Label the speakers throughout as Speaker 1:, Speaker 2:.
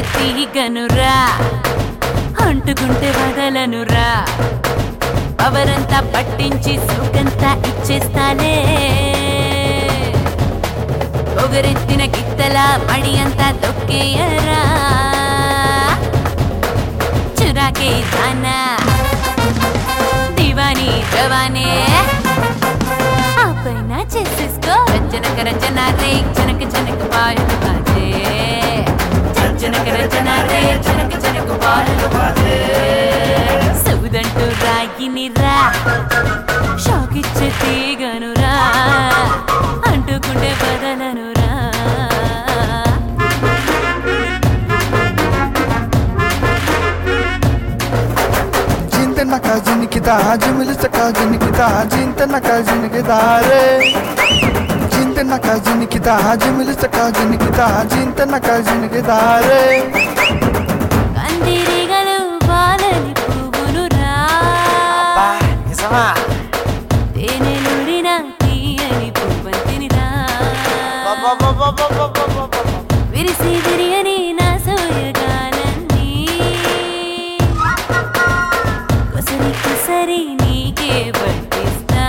Speaker 1: తీగనురా అంటుకుంటే వదలనురా పవరంతా పట్టించి సుఖంతా ఇచ్చేస్తాలే ఒగరెత్తిన గిత్తల మడి అంతా తొక్కేయరా చురాకే జానా దివానీ జవానే ఆ పైన చేసేసుకో రచనక రచన రే జనక జనక పాయలు బాజే జనక రచన రే జనక జనక పాయలు బాజే సౌదంటూ రాగిని రా షాక్ ఇచ్చే తీగనురా అంటుకుంటే బదలనురా
Speaker 2: జింతన కాజినికితా జిమిలిస కాజినికితా జింతన కాజినికితా రే జింతన కాజినికితా జిమిలిస కాజినికితా జింతన కాజినికితా రే
Speaker 1: కందిరిగలు బాలని పువ్వులురా
Speaker 3: నిజమా
Speaker 1: తేనెలుడిన తీయని పువ్వంతినిరా విరిసి విరియని నా సోయగాలన్నీ కొసరి కొసరి నీకే పట్టిస్తా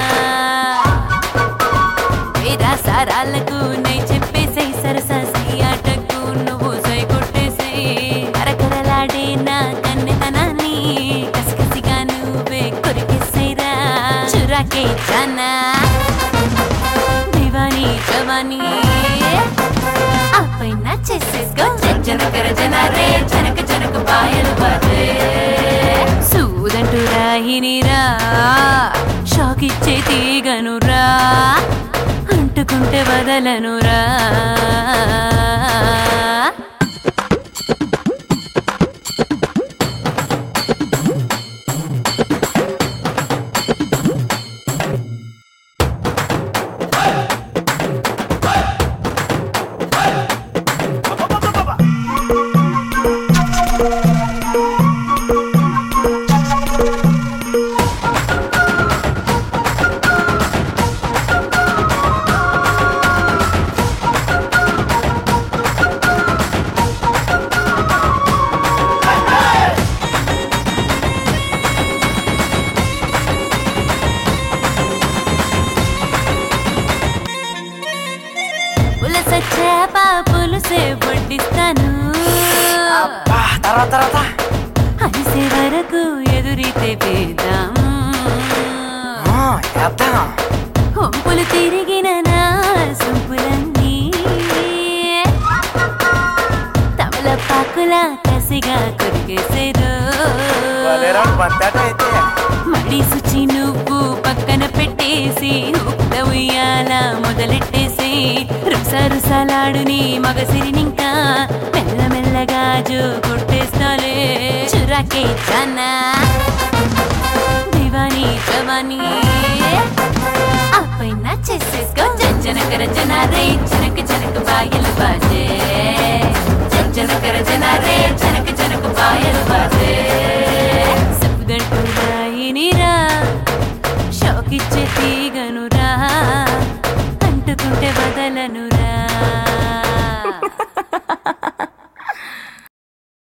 Speaker 1: వేరా సారాలకు నై చెప్పేసై సరస ఆటకు నువ్వు సై కొట్టేసై కరకరలాడే నా కన్నెతనాన్ని కసికసిగా నువ్వే కొరికేసైరా చురాకే జానా దివానీ జవానీ ఆ పైన చేసేసుకో జనక రచన రే జనక జనక పాయలు బాజే సూదంటూ రాహినిరా షాక్ ఇచ్చే తీగనురా అంటుకుంటే వదలనురా పులస చేప పులుసే వడ్డిస్తాను
Speaker 3: అబ్బా తర్వాత తర్వాత
Speaker 1: అరిసే వరకు ఎదురైతే వేద్దాము
Speaker 3: ఆ, చేద్దాం
Speaker 1: కొంపులు తిరిగిన నా సొంపులన్నీ తమలపాకుల కసిగా కొరికేసేరు
Speaker 3: వలేరా బంతాట అయితే
Speaker 1: మడి సుచి నువ్వు పక్కన పెట్టేసి ఉప్పుల ఉయ్యాల మొదలెట్టేసి రుస రుసలాడు నీ మగసిరినింకా మెల్లమెల్లగా జో కొట్టేస్తాలే చురాకే జానా దివానీ జవానీ ఆ పైన చేసేసుకో జనక రచన రే జనక జనక బాయలు బాజే జనక రచన రే జనక జనక బాయలు బాజే సబ్బుదంటూ రాయినిరా షాక్ ఇచ్చే తీగనురా